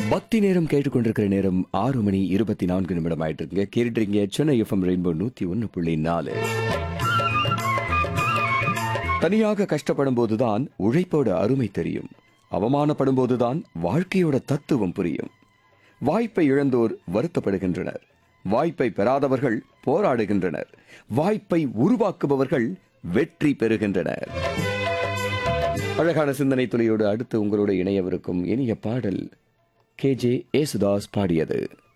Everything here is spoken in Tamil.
பக்தி நேரம் கேட்டுக்கொண்டிருக்கிற நேரம் ஆறு மணி இருபத்தி நான்கு நிமிடம் ஆயிட்டு இருக்குங்க கேட்டுறீங்க சென்னை எஃப்எம் ரெயின்போ நூத்தி ஒன்னு புள்ளி நாலு தனியாக கஷ்டப்படும் போதுதான் உழைப்போட அருமை தெரியும் அவமானப்படும் போதுதான் வாழ்க்கையோட தத்துவம் புரியும் வாய்ப்பை இழந்தோர் வருத்தப்படுகின்றனர் வாய்ப்பை பெறாதவர்கள் போராடுகின்றனர் வாய்ப்பை உருவாக்குபவர்கள் வெற்றி பெறுகின்றனர் அழகான சிந்தனை துளியோடு அடுத்து உங்களோட இணையவிருக்கும் இனிய பாடல் கே ஜே ஏசுதாஸ் பாடியது